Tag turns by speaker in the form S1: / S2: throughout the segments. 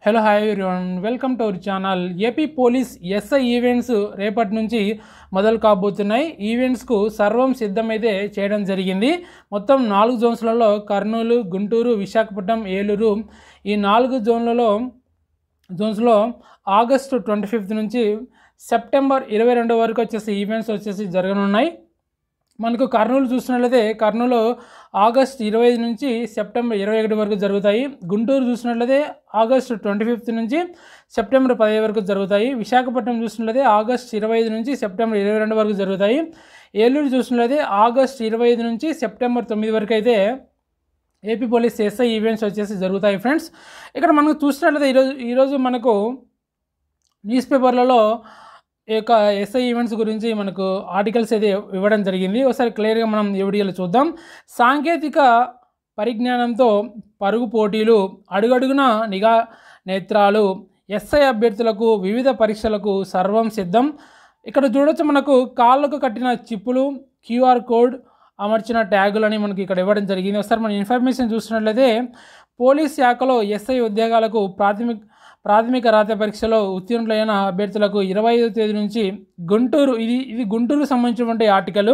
S1: hello hi everyone welcome to our channel AP police SI events రేపటి నుంచి మొదలు కాబోతున్నాయి ఈవెంట్స్కు సర్వం సిద్ధమైతే చేయడం జరిగింది మొత్తం నాలుగు జోన్స్లలో కర్నూలు గుంటూరు విశాఖపట్నం ఏలూరు ఈ నాలుగు జోన్లలో జోన్స్లో ఆగస్టు ట్వంటీ ఫిఫ్త్ నుంచి సెప్టెంబర్ ఇరవై రెండు వరకు వచ్చేసి ఈవెంట్స్ వచ్చేసి జరగనున్నాయి మనకు కర్నూలు చూసినట్లయితే కర్నూలు ఆగస్ట్ ఇరవై ఐదు నుంచి సెప్టెంబర్ ఇరవై ఒకటి వరకు జరుగుతాయి గుంటూరు చూసినట్లయితే ఆగస్ట్ ట్వంటీ ఫిఫ్త్ నుంచి సెప్టెంబర్ పదిహేను వరకు జరుగుతాయి విశాఖపట్నం చూసినట్లయితే ఆగస్ట్ ఇరవై ఐదు నుంచి సెప్టెంబర్ ఇరవై రెండు వరకు జరుగుతాయి ఏలూరు చూసినట్లయితే ఆగస్ట్ ఇరవై ఐదు నుంచి సెప్టెంబర్ తొమ్మిది వరకు అయితే ఏపీ పోలీస్ ఎస్ఐ ఈవెంట్స్ వచ్చేసి జరుగుతాయి ఫ్రెండ్స్ ఇక్కడ మనకు చూసినట్లయితే ఈరోజు ఈరోజు మనకు న్యూస్ పేపర్లలో ఈ యొక్క ఎస్ఐ ఈవెంట్స్ గురించి మనకు ఆర్టికల్స్ అయితే ఇవ్వడం జరిగింది ఒకసారి క్లియర్గా మనం ఈ వీడియోలో చూద్దాం సాంకేతిక పరిజ్ఞానంతో పరుగు పోటీలు అడుగడుగున నిఘా నేత్రాలు ఎస్ఐ అభ్యర్థులకు వివిధ పరీక్షలకు సర్వం సిద్ధం ఇక్కడ చూడొచ్చు మనకు కాళ్ళకు కట్టిన చిప్పులు క్యూఆర్ కోడ్ అమర్చిన ట్యాగులని మనకి ఇక్కడ ఇవ్వడం జరిగింది ఒకసారి మనం ఇన్ఫర్మేషన్ చూసినట్లయితే పోలీస్ శాఖలో ఎస్ఐ ఉద్యోగాలకు ప్రాథమిక ప్రాథమిక రాత పరీక్షలో ఉత్తీర్ణులైన అభ్యర్థులకు ఇరవై ఐదో తేదీ నుంచి గుంటూరు ఇది ఇది గుంటూరుకు సంబంధించినటువంటి ఆర్టికల్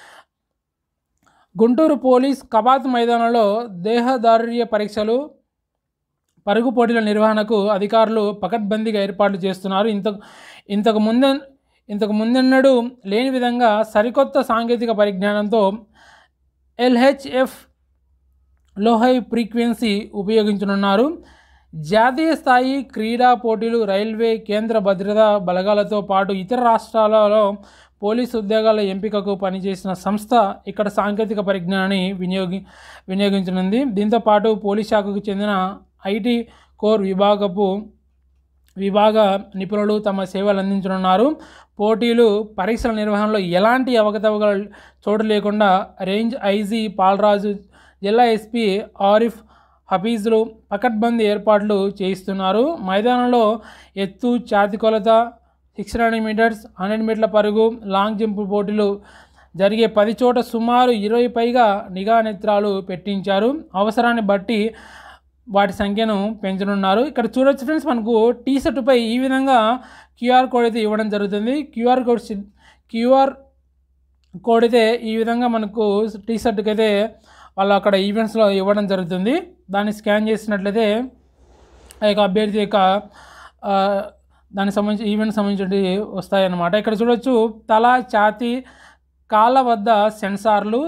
S1: గుంటూరు పోలీస్ కబాత్ మైదానంలో దేహదారుర్య పరీక్షలు పరుగు పోటీల నిర్వహణకు అధికారులు పకడ్బందీగా ఏర్పాట్లు చేస్తున్నారు ఇంత ఇంతకు ముందే ఇంతకు ముందెన్నడూ లేని విధంగా సరికొత్త సాంకేతిక పరిజ్ఞానంతో ఎల్హెచ్ఎఫ్ లో హై ఫ్రీక్వెన్సీ ఉపయోగించనున్నారు జాతీయ స్థాయి క్రీడా పోటీలు రైల్వే కేంద్ర భద్రతా బలగాలతో పాటు ఇతర రాష్ట్రాలలో పోలీసు ఉద్యోగాల ఎంపికకు పనిచేసిన సంస్థ ఇక్కడ సాంకేతిక పరిజ్ఞానాన్ని వినియోగి వినియోగించనుంది దీంతో పాటు పోలీస్ శాఖకు చెందిన ఐటీ కోర్ విభాగపు విభాగ నిపుణులు తమ సేవలు అందించనున్నారు పోటీలు పరీక్షల నిర్వహణలో ఎలాంటి అవకతవకలు చోటు లేకుండా రేంజ్ ఐజీ పాలరాజు జిల్లా ఎస్పీ ఆరిఫ్ హఫీజులు పకడ్బందీ ఏర్పాట్లు చేయిస్తున్నారు మైదానంలో ఎత్తు ఛాతి కొలత సిక్స్ హండ్రెడ్ మీటర్స్ హండ్రెడ్ మీటర్ల పరుగు లాంగ్ జంప్ పోటీలు జరిగే పది చోట సుమారు ఇరవై పైగా నిఘా నేత్రాలు పెట్టించారు అవసరాన్ని బట్టి వాటి సంఖ్యను పెంచనున్నారు ఇక్కడ చూడొచ్చు ఫ్రెండ్స్ మనకు టీ షర్టుపై ఈ విధంగా క్యూఆర్ కోడ్ అయితే ఇవ్వడం జరుగుతుంది క్యూఆర్ కోడ్ క్యూఆర్ కోడ్ అయితే ఈ విధంగా మనకు టీ షర్ట్కి అయితే వాళ్ళు అక్కడ ఈవెంట్స్లో ఇవ్వడం జరుగుతుంది దాన్ని స్కాన్ చేసినట్లయితే ఆ యొక్క అభ్యర్థి యొక్క ఆ, దానికి సంబంధించి ఈవెంట్ సంబంధించి వస్తాయన్నమాట ఇక్కడ చూడొచ్చు తల ఛాతి కాళ్ళ వద్ద సెన్సార్లు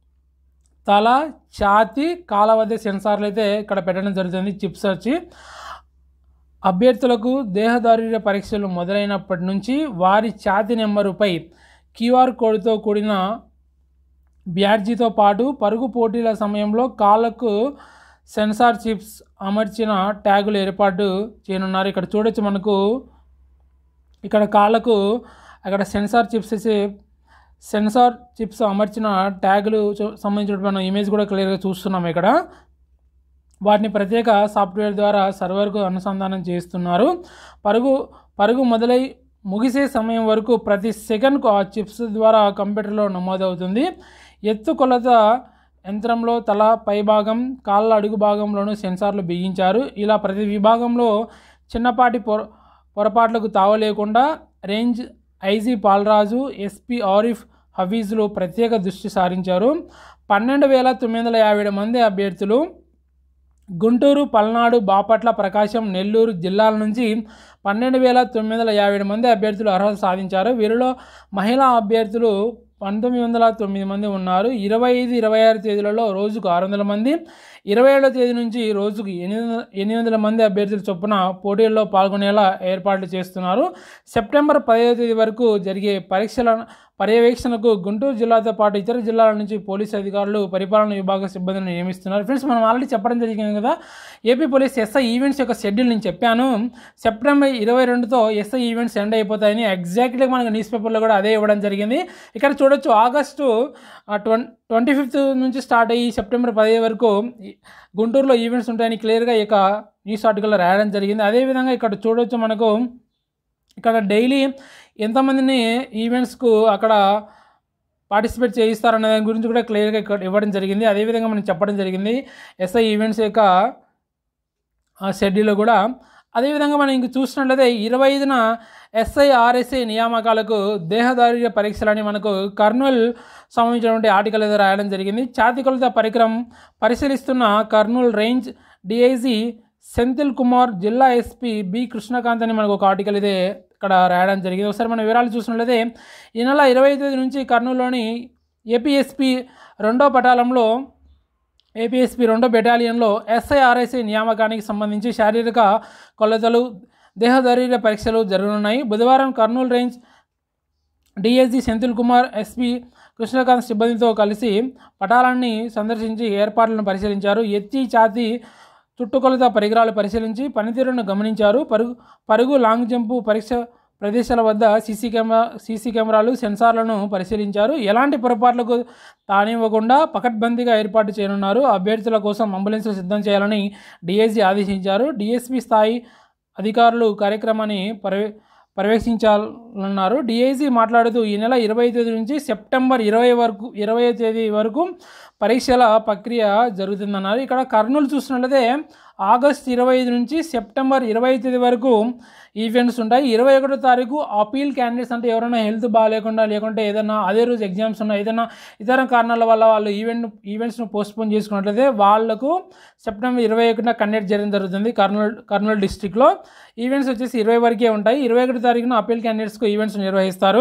S1: తల ఛాతి కాళ్ళ వద్ద సెన్సార్లు అయితే ఇక్కడ పెట్టడం జరుగుతుంది చిప్స్ వచ్చి అభ్యర్థులకు దేహదారుర్య పరీక్షలు మొదలైనప్పటి నుంచి వారి ఛాతి నెంబరుపై క్యూఆర్ కోడ్తో కూడిన బ్యాడ్జీతో పాటు పరుగు పోటీల సమయంలో కాళ్ళకు సెన్సార్ చిప్స్ అమర్చిన ట్యాగులు ఏర్పాటు చేయనున్నారు ఇక్కడ చూడొచ్చు మనకు ఇక్కడ కాళ్ళకు అక్కడ సెన్సార్ చిప్స్ వేసి సెన్సార్ చిప్స్ అమర్చిన ట్యాగులు చూ- సంబంధించిన మనం ఇమేజ్ కూడా క్లియర్గా చూస్తున్నాం ఇక్కడ వాటిని ప్రత్యేక సాఫ్ట్వేర్ ద్వారా సర్వర్కు అనుసంధానం చేస్తున్నారు పరుగు పరుగు మొదలై ముగిసే సమయం వరకు ప్రతి సెకండ్కు ఆ చిప్స్ ద్వారా కంప్యూటర్లో నమోదవుతుంది ఎత్తు కొలత యంత్రంలో తల పైభాగం కాళ్ళ అడుగు భాగంలోనూ సెన్సార్లు బిగించారు ఇలా ప్రతి విభాగంలో చిన్నపాటి పొర పొరపాట్లకు తావలేకుండా range IG Palaraju SP Arif హఫీజులు ప్రత్యేక దృష్టి సారించారు పన్నెండు వేల తొమ్మిది వందల యాభై ఏడు మంది అభ్యర్థులు గుంటూరు పల్నాడు బాపట్ల ప్రకాశం నెల్లూరు జిల్లాల నుంచి పన్నెండు వేల తొమ్మిది వందల యాభై ఏడు మంది అభ్యర్థులు అర్హత సాధించారు వీరిలో మహిళా అభ్యర్థులు పంతొమ్మిది వందల తొమ్మిది మంది ఉన్నారు ఇరవై ఐదు ఇరవై ఆరు తేదీలలో రోజుకు ఆరు వందల మంది ఇరవై ఏడో తేదీ నుంచి రోజుకు ఎనిమిది వందల ఎనిమిది వందల మంది అభ్యర్థుల చొప్పున పోటీల్లో పాల్గొనేలా ఏర్పాట్లు చేస్తున్నారు సెప్టెంబర్ పదిహేదో తేదీ వరకు జరిగే పరీక్షల పర్యవేక్షణకు గుంటూరు జిల్లాతో పాటు ఇతర జిల్లాల నుంచి పోలీసు అధికారులు పరిపాలన విభాగ సిబ్బందిని నియమిస్తున్నారు ఫ్రెండ్స్ మనం ఆల్రెడీ చెప్పడం జరిగింది కదా ఏపీ పోలీస్ ఎస్ఐ ఈవెంట్స్ యొక్క షెడ్యూల్ నేను చెప్పాను సెప్టెంబర్ ఇరవై రెండుతో ఎస్ఐ ఈవెంట్స్ ఎండ్ అయిపోతాయని ఎగ్జాక్ట్లీ మనకు న్యూస్ పేపర్లో కూడా అదే ఇవ్వడం జరిగింది ఇక్కడ చూడొచ్చు ఆగస్టు ట్వం ట్వంటీ ఫిఫ్త్ నుంచి స్టార్ట్ అయ్యి సెప్టెంబర్ పదిహేను వరకు ఈ గుంటూరులో ఈవెంట్స్ ఉంటాయని క్లియర్గా ఈ యొక్క న్యూస్ ఆర్టికల్లో రాయడం జరిగింది అదేవిధంగా ఇక్కడ చూడొచ్చు మనకు ఇక్కడ డైలీ ఎంతమందిని ఈవెంట్స్కు అక్కడ పార్టిసిపేట్ చేయిస్తారనే దాని గురించి కూడా క్లియర్గా ఇక్కడ ఇవ్వడం జరిగింది అదేవిధంగా మనం చెప్పడం జరిగింది ఎస్ఐ ఈవెంట్స్ యొక్క షెడ్యూల్ కూడా అదేవిధంగా మనం ఇంక చూసినట్లయితే ఇరవై ఐదున ఎస్ఐ ఆర్ఎస్ఐ నియామకాలకు దేహదారుల పరీక్షలని మనకు కర్నూలు సంబంధించినటువంటి ఆర్టికల్ అయితే రాయడం జరిగింది ఛాతీ కొలత పరికరం పరిశీలిస్తున్న కర్నూలు రేంజ్ డిఐజీ సెంథిల్ కుమార్ జిల్లా ఎస్పీ బి కృష్ణకాంత్ అని మనకు ఒక ఆర్టికల్ అయితే ఇక్కడ రాయడం జరిగింది ఒకసారి మనం వివరాలు చూసినట్లయితే ఈ నెల ఇరవై తేదీ నుంచి కర్నూలులోని ఏపీఎస్పీ రెండో పటాలంలో ఏపీఎస్పీ రెండో బెటాలియన్లో ఎస్ఐఆర్ఐసి నియామకానికి సంబంధించి శారీరక కొలతలు దేహదారుల పరీక్షలు జరగనున్నాయి బుధవారం Kurnool range DIG Senthil Kumar SP Krishnakanth సిబ్బందితో కలిసి పటాలాన్ని సందర్శించి ఏర్పాట్లను పరిశీలించారు ఎత్తి ఛాతీ చుట్టుకొలత పరికరాలు పరిశీలించి పనితీరును గమనించారు పరుగు పరుగు లాంగ్ జంపు పరీక్ష ప్రదేశాల వద్ద సీసీ కెమెరా సీసీ కెమెరాలు సెన్సార్లను పరిశీలించారు ఎలాంటి పొరపాట్లకు తానివ్వకుండా పకడ్బందీగా ఏర్పాటు చేయనున్నారు అభ్యర్థుల కోసం అంబులెన్స్లు సిద్ధం చేయాలని డిఎస్జీ ఆదేశించారు డిఎస్పీ స్థాయి అధికారులు కార్యక్రమాన్ని పర్య పర్యవేక్షించాలన్నారు డిఐజీ మాట్లాడుతూ ఈ నెల ఇరవై తేదీ నుంచి సెప్టెంబర్ ఇరవై వరకు ఇరవై తేదీ వరకు పరీక్షల ప్రక్రియ జరుగుతుందన్నారు ఇక్కడ కర్నూలు చూసినట్లయితే ఆగస్ట్ ఇరవై ఐదు నుంచి సెప్టెంబర్ ఇరవై తేదీ వరకు ఈవెంట్స్ ఉంటాయి ఇరవై ఒకటో తారీఖు అపీల్ క్యాండిడేట్స్ అంటే ఎవరైనా హెల్త్ బాగాలేకుండా లేకుంటే ఏదైనా అదే రోజు ఎగ్జామ్స్ ఉన్నాయి ఏదైనా ఇతర కారణాల వల్ల వాళ్ళు ఈవెంట్ ఈవెంట్స్ను పోస్ట్పోన్ చేసుకున్నట్లయితే వాళ్ళకు సెప్టెంబర్ ఇరవై ఒకటిన కండక్ట్ చేయడం జరుగుతుంది కర్నూలు కర్నూలు డిస్టిక్లో ఈవెంట్స్ వచ్చేసి ఇరవై వరకే ఉంటాయి ఇరవై ఒకటి తారీఖున అపీల్ క్యాండిడేట్స్కు ఈవెంట్స్ నిర్వహిస్తారు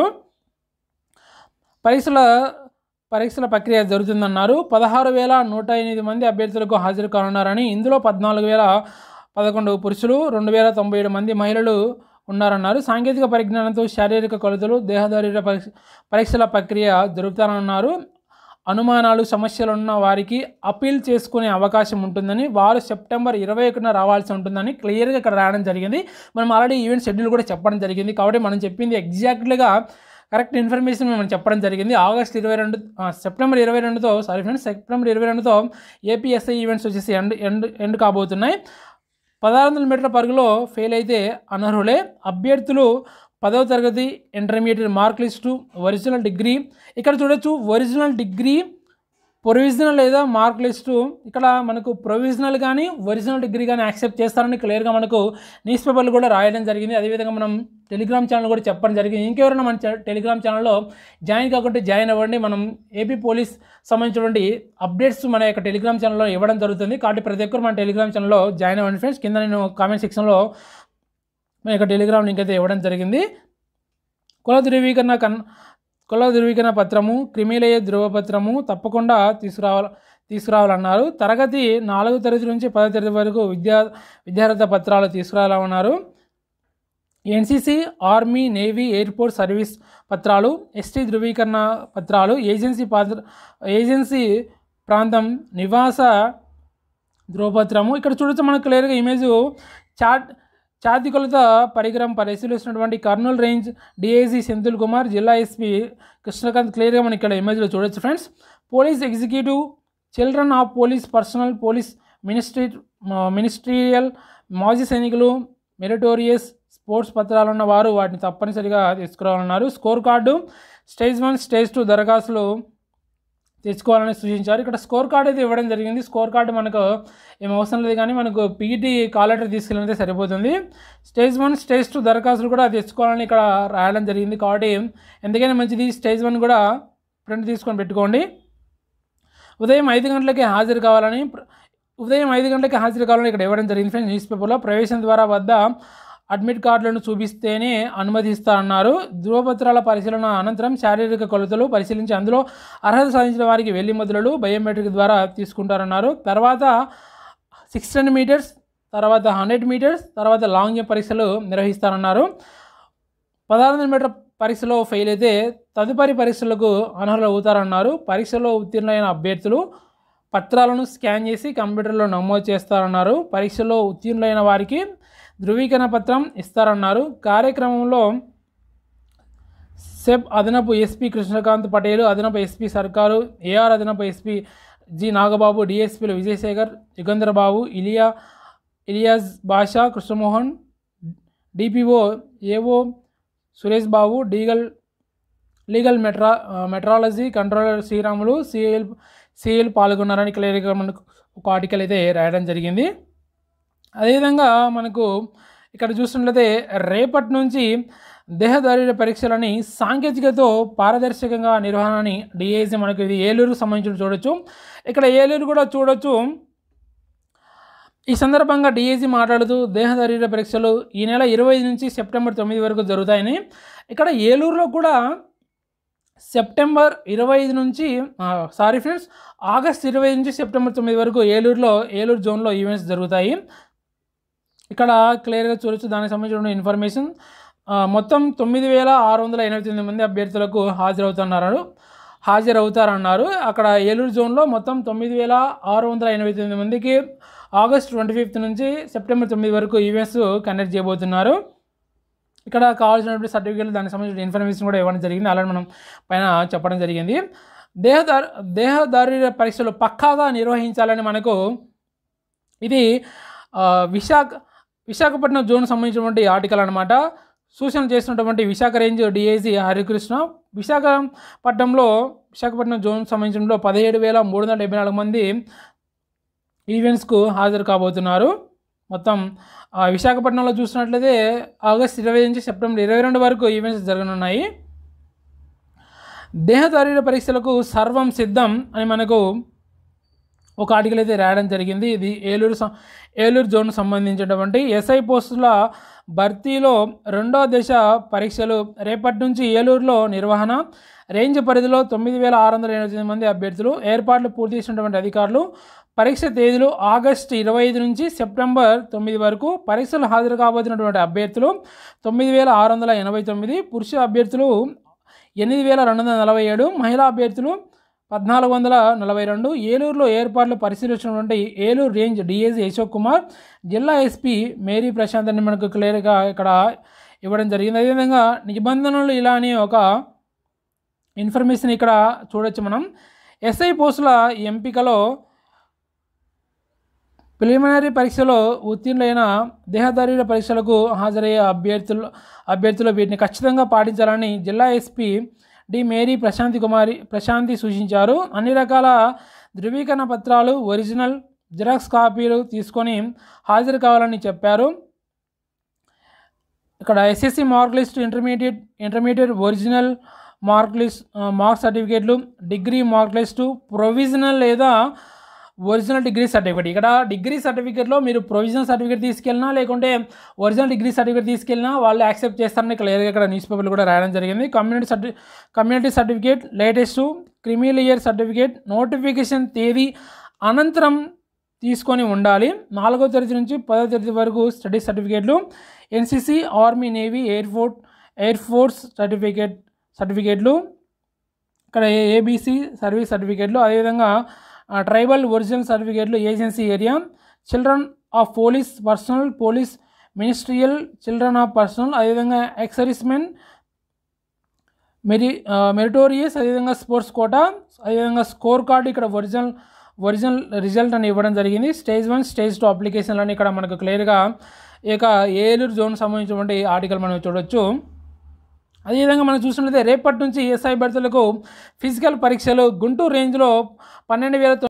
S1: పరీక్షల పరీక్షల ప్రక్రియ జరుగుతుందన్నారు పదహారు వేల నూట ఎనిమిది మంది అభ్యర్థులకు హాజరు కానున్నారని ఇందులో పద్నాలుగు వేల పదకొండు పురుషులు రెండు వేల తొంభై ఏడు మంది మహిళలు ఉన్నారన్నారు సాంకేతిక పరిజ్ఞానంతో శారీరక కొలతలు దేహదారుల పరీక్ష పరీక్షల ప్రక్రియ జరుపుతారన్నారు అనుమానాలు సమస్యలు ఉన్న వారికి అపీల్ చేసుకునే అవకాశం ఉంటుందని వారు సెప్టెంబర్ ఇరవై ఒకటిన రావాల్సి ఉంటుందని క్లియర్గా ఇక్కడ రాయడం జరిగింది మనం ఆల్రెడీ ఈవెంట్ షెడ్యూల్ కూడా చెప్పడం జరిగింది కాబట్టి మనం చెప్పింది ఎగ్జాక్ట్లీగా కరెక్ట్ ఇన్ఫర్మేషన్ మనం చెప్పడం జరిగింది ఆగస్ట్ ఇరవై రెండు సెప్టెంబర్ ఇరవై రెండుతో సారీ ఫ్రెండ్స్ సెప్టెంబర్ ఇరవై రెండుతో ఏపీఎస్ఐ ఈవెంట్స్ వచ్చేసి ఎండ్ ఎండ్ ఎండ్ కాబోతున్నాయి పదహారు వందల మీటర్ల పరుగులో ఫెయిల్ అయితే అనర్హులే అభ్యర్థులు పదవ తరగతి intermediate mark list original degree ఇక్కడ చూడొచ్చు ఒరిజినల్ డిగ్రీ ప్రొవిజనల్ లేదా మార్క్ లిస్టు ఇక్కడ మనకు ప్రొవిజనల్ కానీ ఒరిజినల్ డిగ్రీ కానీ యాక్సెప్ట్ చేస్తారని క్లియర్గా మనకు న్యూస్ పేపర్లు కూడా రాయడం జరిగింది అదేవిధంగా మనం టెలిగ్రామ్ ఛానల్ కూడా చెప్పడం జరిగింది ఇంకెవరైనా మన ఛా- టెలిగ్రామ్ ఛానల్లో జాయిన్ కాకుంటే జాయిన్ అవ్వండి మనం ఏపీ పోలీస్ సంబంధించినటువంటి అప్డేట్స్ మన యొక్క టెలిగ్రామ్ ఛానల్లో ఇవ్వడం జరుగుతుంది కాబట్టి ప్రతి ఒక్కరు మన టెలిగ్రామ్ ఛానల్లో జాయిన్ అవ్వండి ఫ్రెండ్స్ కింద నేను కామెంట్ సెక్షన్లో మన యొక్క టెలిగ్రామ్ లింక్ అయితే ఇవ్వడం జరిగింది కుల ధృవీకరణ కన్ కుల ధృవీకరణ పత్రము క్రిమిలేయ ధృవపత్రము తప్పకుండా తీసుకురావాల తీసుకురావాలన్నారు తరగతి నాలుగో తరగతి నుంచి పదో తరగతి వరకు విద్యా విద్యార్థి పత్రాలు తీసుకురావాలన్నారు NCC army navy airport service పత్రాలు ఎస్టీ ధృవీకరణ పత్రాలు ఏజెన్సీ పాత్ర ఏజెన్సీ ప్రాంతం నివాస ధ్రువపత్రము ఇక్కడ చూడొచ్చు మనకు క్లియర్గా ఇమేజ్ చాట్ ఛాతీ కొలత పరికరం పరిశీలిస్తున్నటువంటి కర్నూలు రేంజ్ డిఐజీ సెంథిల్ కుమార్ జిల్లా ఎస్పీ కృష్ణకాంత్ క్లియర్గా మనం ఇక్కడ ఇమేజ్లో చూడొచ్చు friends police executive children of police personnel police ministry ministerial మాజీ సైనికులు మెరిటోరియస్ స్పోర్ట్స్ పత్రాలు ఉన్న వారు వాటిని తప్పనిసరిగా తీసుకురావాలన్నారు score card stage one stage two దరఖాస్తులు తెచ్చుకోవాలని సూచించారు ఇక్కడ స్కోర్ కార్డ్ అయితే ఇవ్వడం జరిగింది స్కోర్ కార్డు మనకు ఏం అవసరం లేదు కానీ మనకు పీఈటీ కాల్ లెటర్ తీసుకెళ్ళితే సరిపోతుంది స్టేజ్ వన్ స్టేజ్ టూ దరఖాస్తులు కూడా తెచ్చుకోవాలని ఇక్కడ రాయడం జరిగింది కాబట్టి ఎందుకైనా మంచిది స్టేజ్ వన్ కూడా ప్రింట్ తీసుకొని పెట్టుకోండి ఉదయం ఐదు గంటలకి హాజరు కావాలని ప్ర- ఉదయం ఐదు గంటలకి హాజరు కావాలని ఇక్కడ ఇవ్వడం జరిగింది ఫ్రెండ్స్ న్యూస్ పేపర్లో ప్రవేశం ద్వారా వద్ద అడ్మిట్ కార్డులను చూపిస్తేనే అనుమతిస్తారన్నారు ధృవపత్రాల పరిశీలన అనంతరం శారీరక కొలతలు పరిశీలించి అందులో అర్హత సాధించిన వారికి వెళ్లి ముద్రలు బయోమెట్రిక్ ద్వారా తీసుకుంటారన్నారు తర్వాత సిక్స్ హండ్రెడ్ మీటర్స్ తర్వాత హండ్రెడ్ మీటర్స్ తర్వాత లాంగ్ జంప్ పరీక్షలు నిర్వహిస్తారన్నారు పదహారు వందల మీటర్ పరీక్షలో ఫెయిల్ అయితే తదుపరి పరీక్షలకు అనర్హులు అవుతారన్నారు పరీక్షలో ఉత్తీర్ణులైన అభ్యర్థులు పత్రాలను స్కాన్ చేసి కంప్యూటర్లో నమోదు చేస్తారన్నారు పరీక్షలో ఉత్తీర్ణులైన వారికి ధృవీకరణ పత్రం ఇస్తారన్నారు కార్యక్రమంలో సెబ్ అదనపు ఎస్పీ కృష్ణకాంత్ పటేల్ అదనపు ఎస్పీ సర్కారు ఏఆర్ అదనపు ఎస్పీ జి నాగబాబు డిఎస్పీలు విజయశేఖర్ యుగంధర్ బాబు ఇలియా ఇలియాజ్ బాషా కృష్ణమోహన్ డిపిఓ ఏఓ సురేష్ బాబు డీగల్ లీగల్ మెట్రా metrology controller Sriramulu CL CL పాల్గొన్నారని క్లియర్గా మనకు ఒక ఆర్టికల్ అయితే రాయడం జరిగింది అదేవిధంగా మనకు ఇక్కడ చూసినట్లయితే రేపటి నుంచి దేహదారుల పరీక్షలని సాంకేతికతో పారదర్శకంగా నిర్వహణని డిఏసి మనకు ఇది ఏలూరుకు సంబంధించి చూడొచ్చు ఇక్కడ ఏలూరు కూడా చూడొచ్చు ఈ సందర్భంగా డిఏజీ మాట్లాడుతూ దేహదారీర పరీక్షలు ఈ నెల ఇరవై నుంచి సెప్టెంబర్ తొమ్మిది వరకు జరుగుతాయని ఇక్కడ ఏలూరులో కూడా సెప్టెంబర్ ఇరవై ఐదు నుంచి సారీ ఫ్రెండ్స్ ఆగస్ట్ ఇరవై నుంచి సెప్టెంబర్ తొమ్మిది వరకు ఏలూరులో ఏలూరు జోన్లో ఈవెంట్స్ జరుగుతాయి ఇక్కడ క్లియర్గా చూడొచ్చు దానికి సంబంధించిన ఇన్ఫర్మేషన్ ఆ, మొత్తం తొమ్మిది వేల ఆరు వందల ఎనభై తొమ్మిది మంది అభ్యర్థులకు హాజరవుతున్నారు హాజరవుతారన్నారు అక్కడ ఏలూరు జోన్లో మొత్తం తొమ్మిది వేల ఆరు వందల ఎనభై తొమ్మిది మందికి ఆగస్ట్ ట్వంటీ ఫిఫ్త్ నుంచి సెప్టెంబర్ తొమ్మిది వరకు ఈవెంట్స్ కండక్ట్ చేయబోతున్నారు ఇక్కడ కావాల్సినటువంటి సర్టిఫికేట్లు దానికి సంబంధించిన ఇన్ఫర్మేషన్ కూడా ఇవ్వడం జరిగింది అలాగే మనం పైన చెప్పడం జరిగింది దేహదారు దేహదారుల పరీక్షలు పక్కాగా నిర్వహించాలని మనకు ఇది ఆ, విశాఖ విశాఖపట్నం జోన్ సంబంధించినటువంటి ఆర్టికల్ అనమాట సూచన చేసినటువంటి విశాఖ రేంజ్ డిఐజీ హరికృష్ణ విశాఖపట్నంలో విశాఖపట్నం జోన్ సంబంధించిన పదిహేడు వేల మూడు వందల డెబ్బై నాలుగు మంది ఈవెంట్స్కు హాజరు కాబోతున్నారు మొత్తం ఆ, విశాఖపట్నంలో చూసినట్లయితే ఆగస్ట్ ఇరవై నుంచి సెప్టెంబర్ ఇరవై రెండు వరకు ఈవెంట్స్ జరగనున్నాయి దేహదారుల పరీక్షలకు సర్వం సిద్ధం అని మనకు ఒక ఆర్టికల్ అయితే రాయడం జరిగింది ఇది ఏలూరు సం- ఏలూరు జోన్ సంబంధించినటువంటి ఎస్ఐ పోస్టుల భర్తీలో రెండో దశ పరీక్షలు రేపటి నుంచి ఏలూరులో నిర్వహణ రేంజ్ పరిధిలో తొమ్మిది వేల ఆరు వందల ఎనభై తొమ్మిది మంది అభ్యర్థులు ఏర్పాట్లు పూర్తి చేసినటువంటి అధికారులు పరీక్ష తేదీలు ఆగస్టు ఇరవై ఐదు నుంచి సెప్టెంబర్ తొమ్మిది వరకు పరీక్షలు హాజరు కాబోతున్నటువంటి అభ్యర్థులు తొమ్మిది వేల ఆరు వందల ఎనభై తొమ్మిది పురుష అభ్యర్థులు ఎనిమిది వేల రెండు వందల నలభై ఏడు మహిళా అభ్యర్థులు పద్నాలుగు వందల నలభై రెండు ఏలూరులో ఏర్పాట్లు పరిశీలించినటువంటి ఏలూరు రేంజ్ డిఏజీ అశోక్ కుమార్ జిల్లా ఎస్పీ మేరీ ప్రశాంత్ అని మనకు క్లియర్గా ఇక్కడ ఇవ్వడం జరిగింది అదేవిధంగా నిబంధనలు ఇలా అని ఒక ఇన్ఫర్మేషన్ ఇక్కడ చూడొచ్చు మనం ఎస్ఐ పోస్టుల ఎంపికలో ప్రిలిమినరీ పరీక్షలో ఉత్తీర్ణులైన దేహదారుల పరీక్షలకు హాజరయ్యే అభ్యర్థులు అభ్యర్థులు వీటిని ఖచ్చితంగా పాటించాలని జిల్లా ఎస్పీ డి మేరీ ప్రశాంతి కుమారి ప్రశాంతి సూచించారు అన్ని రకాల ధృవీకరణ పత్రాలు ఒరిజినల్ జిరాక్స్ కాపీలు తీసుకొని హాజరు కావాలని చెప్పారు ఇక్కడ SSC mark list intermediate intermediate original mark list mark సర్టిఫికేట్లు డిగ్రీ మార్క్ లిస్టు ప్రొవిజనల్ లేదా ఒరిజినల్ డిగ్రీ సర్టిఫికేట్ ఇక్కడ డిగ్రీ సర్టిఫికేట్లో మీరు ప్రొవిజనల్ సర్టిఫికేట్ తీసుకెళ్ళినా లేకుంటే ఒరిజినల్ డిగ్రీ సర్టిఫికేట్ తీసుకెళ్ళినా వాళ్ళు యాక్సెప్ట్ చేస్తారని క్లియర్గా ఇక్కడ న్యూస్ పేపర్లు కూడా రాయడం జరిగింది కమ్యూనిటీ సర్టి community certificate latest creamy layer certificate notification తేదీ అనంతరం తీసుకొని ఉండాలి నాలుగో తరగతి నుంచి పదో తరగతి వరకు స్టడీ సర్టిఫికేట్లు NCC army navy air force air force certificate సర్టిఫికేట్లు ఇక్కడ ఏబీసీ సర్వీస్ సర్టిఫికేట్లు అదేవిధంగా ఆ, ట్రైబల్ ఒరిజినల్ సర్టిఫికేట్లు agency area children of police personnel police ministerial children of personnel అదేవిధంగా ఎక్సర్విస్మెన్ మెరి మెరిటోరియస్ అదేవిధంగా స్పోర్ట్స్ కోటా అదేవిధంగా స్కోర్ కార్డు ఇక్కడ ఒరిజినల్ ఒరిజినల్ రిజల్ట్ అని ఇవ్వడం జరిగింది స్టేజ్ వన్ స్టేజ్ టూ అప్లికేషన్లని ఇక్కడ మనకు క్లియర్గా ఈ యొక్క ఏలూరు జోన్ సంబంధించినటువంటి ఆర్టికల్ మనం చూడొచ్చు అదేవిధంగా మనం చూసినట్లయితే రేపటి నుంచి ఎస్ఐ భర్తలకు ఫిజికల్ పరీక్షలు గుంటూరు రేంజ్లో పన్నెండు వేల